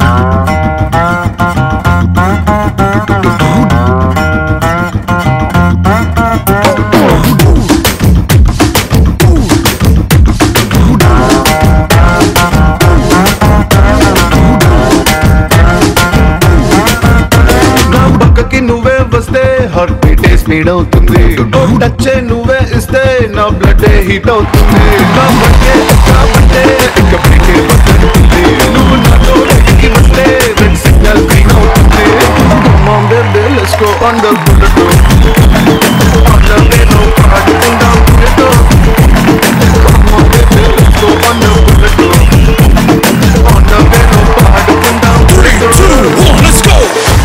నా పక్కకి నువ్వే వస్తే హార్ట్ బీటే స్పీడ్ అవుతుంది టచ్ నువ్వే ఇస్తే నా బ్లడ్ హీట్ అవుతుంది నా బట్టే కాబట్టి ఇక పీకే వస్తుంది నువ్వు నాతో ఎక్కి వస్తే రెడ్ సిగ్నల్ గ్రీన్ అవుతుంది come on baby let's go on the bullet on the way నో పాడుకుందాం bullet come on baby let's go on the bullet on the way నో పాడుకుందాం బుల్లెట్ let's go.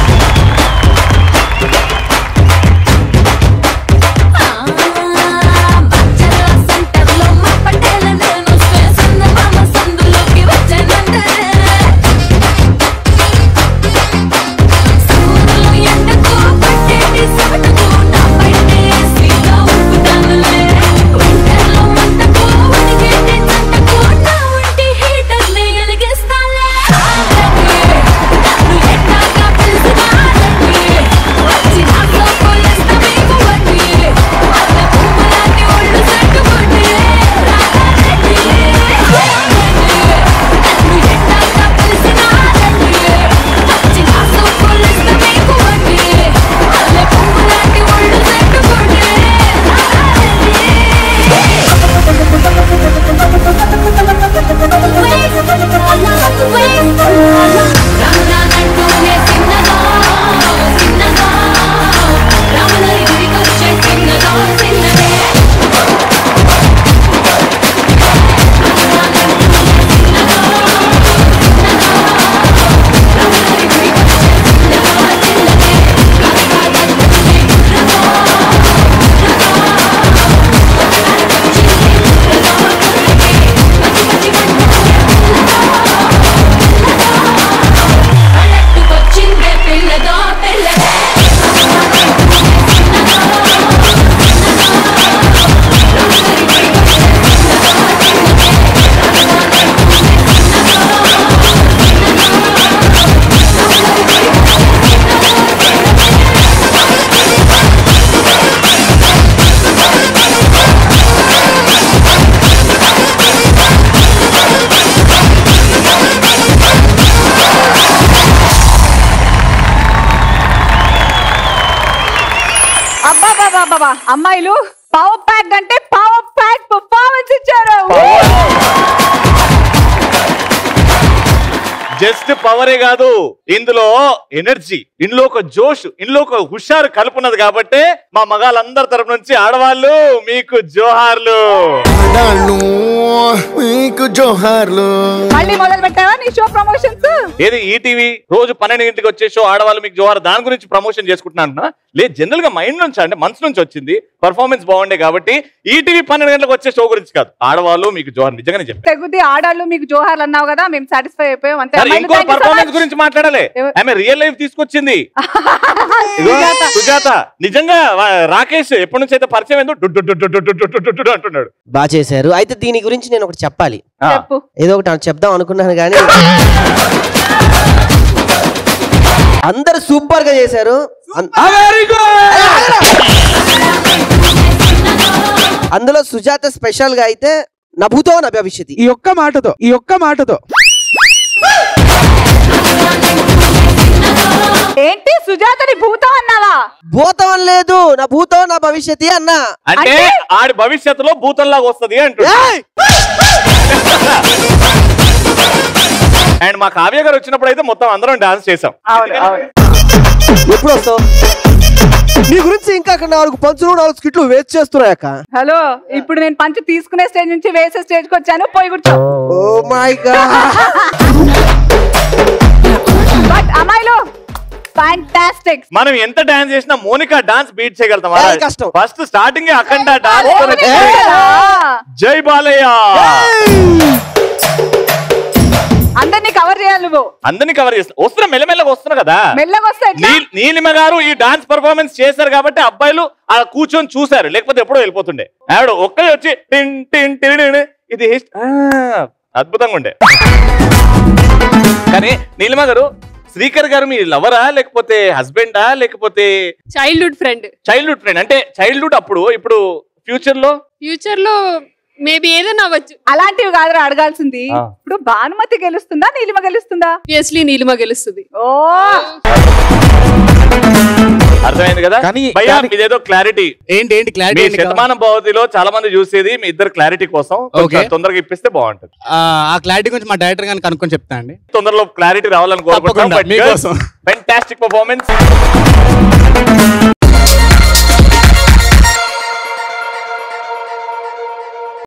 పిల్లదో పిల్లదే అబ్బాబాబాబా అమ్మాయిలు పవర్ ప్యాక్ అంటే పవర్ ప్యాక్ పర్ఫార్మెన్స్ ఇచ్చారు జస్ట్ పవరే కాదు ఇందులో ఎనర్జీ ఇందులో ఒక జోష్ ఇందులో ఒక హుషారు కలుపున్నది కాబట్టి మా మగాళ్ళందరి తరపు నుంచి ఆడవాళ్ళు మీకు జోహార్లు ఆడాళ్ళు మీకు జోహార్లు మళ్ళీ మొదలు పెట్టావా నీ షో ప్రమోషన్స్ ఏది ఈటీవీ రోజు పన్నెండు గంటలకు వచ్చే షో ఆడవాళ్ళు మీకు జోహార్ దాని గురించి ప్రమోషన్ చేసుకుంటున్నా అంటున్నా లేదు జనరల్ గా మైండ్ నుంచి అంటే మనసు నుంచి వచ్చింది పర్ఫార్మెన్స్ బాగుండే కాబట్టి ఈటీవీ పన్నెండు గంటలకు వచ్చే షో గురించి కాదు ఆడవాళ్ళు మీకు జోహార్ నిజంగానే చెప్పారు తెగుద్ది ఆడాళ్ళు మీకు జోహార్లు అన్నావు కదా మేము సాటిస్ఫై అయిపోయాం అంతే సరే, అమ్మాయిలు, ఇంకో thank you so performance much. గురించి మాట్లాడాలి ఎవ- ఆమె రియల్ లైఫ్ తీసుకొచ్చింది ఇదిగో, సుజాత. సుజాత నిజంగా వా- రాకేష్ ఎప్పటి నుంచి అయితే పరిచయం ఏందో డు డు డు డు డు డు డు డు డు డు అంటున్నాడు బాగా చేశారు అయితే దీని గురించి నేను ఒకటి చెప్పాలి ఆ, చెప్పు ఏదో ఒకటి చెప్దాం అనుకున్నాను కానీ అందరు సూపర్ గా చేశారు అన్- అందులో సుజాత స్పెషల్ గా అయితే నభుతో నా భవిష్యత్ ఈ ఒక్క మాటతో ఈ ఒక్క మాటతో ఏంటి సుజాతని భూతం అన్నావా భూతం అని లేదు నా భూతో నా భవిష్యత్ అన్నా అంటే అంటే? ఆడి భవిష్యత్తులో భూతంలాగా వస్తది అంటున్నా ఏయ్! అండ్ మా కావ్య గారు వచ్చినప్పుడు అయితే మొత్తం అందరం డాన్స్ చేసాం అవును అవును ఎప్పుడు వస్తావు నీ గురించి ఇంకా అక్కడ నాలుగు పంచులు నాలుగు స్కిట్లు వేస్ట్ చేస్తున్నాయక్క హలో ఇప్పుడు నేను పంచి తీసుకునే స్టేజ్ నుంచి వేసే స్టేజ్ కి వచ్చాను పోయి కూర్చో ఓ మై గాడ్ బట్ అమ్మాయిలు ఫ్యాంటాస్టిక్ మనం ఎంత డాన్స్ చేసినా మోనికా డాన్స్ బీట్ చేయగలుగుతాం ఏ, కష్టం. ఫస్ట్ స్టార్టింగ్ అఖండ డాన్స్ జై బాలయ్య అందరినీ కవర్ చేయాలి నువ్వు అందరినీ కవర్ చేస్తా వస్తున్నా మెల్లమెల్లగా వస్తున్నా కదా మెల్లగా వస్తే ఎట్లా? నీ- నీలిమ గారు ఈ డాన్స్ పర్ఫార్మెన్స్ చేశారు కాబట్టి అబ్బాయిలు ఆ కూర్చొని చూశారు లేకపోతే ఎప్పుడో వెళ్ళిపోతుండే ఆవిడ ఒక్కడే వచ్చి టిన్ టిన్ టిన్ టిన్ ఇది హిస్ట్- ఆ, అద్భుతంగా ఉండే కానీ నీలిమ గారు శ్రీకర్ గారు మీ లవరా లేకపోతే హస్బెండా లేకపోతే చైల్డ్హుడ్ ఫ్రెండ్ చైల్డ్హుడ్ ఫ్రెండ్ అంటే చైల్డ్హుడ్ అప్పుడు ఇప్పుడు ఫ్యూచర్ లో ఫ్యూచర్ లో మేబీ ఏదైనా అవ్వచ్చు అలాంటివి కాదురా అడగాల్సింది ఆ. ఇప్పుడు భానుమతి గెలుస్తుందా నీలిమ గెలుస్తుందా ఆబ్వియస్లీ నీలిమ గెలుస్తుంది ఓ అర్థమైంది కదా కానీ- భయ్యా కానీ- మీదేదో క్లారిటీ ఏంటి ఏంటి మీ క్లారిటీ శతమానం భవతిలో చాలా మంది చూసేది మీ ఇద్దరు క్లారిటీ కోసం కొంచెం Okay. తొందరగా ఇప్పిస్తే బాగుంటది ఆ క్లారిటీ గురించి మా డైరెక్టర్ గారిని కనుక్కొని చెప్తా అండి తొందరలో క్లారిటీ రావాలని కోరుకుంటున్నాం తప్పకుండా, మీకోసం. Fantastic performance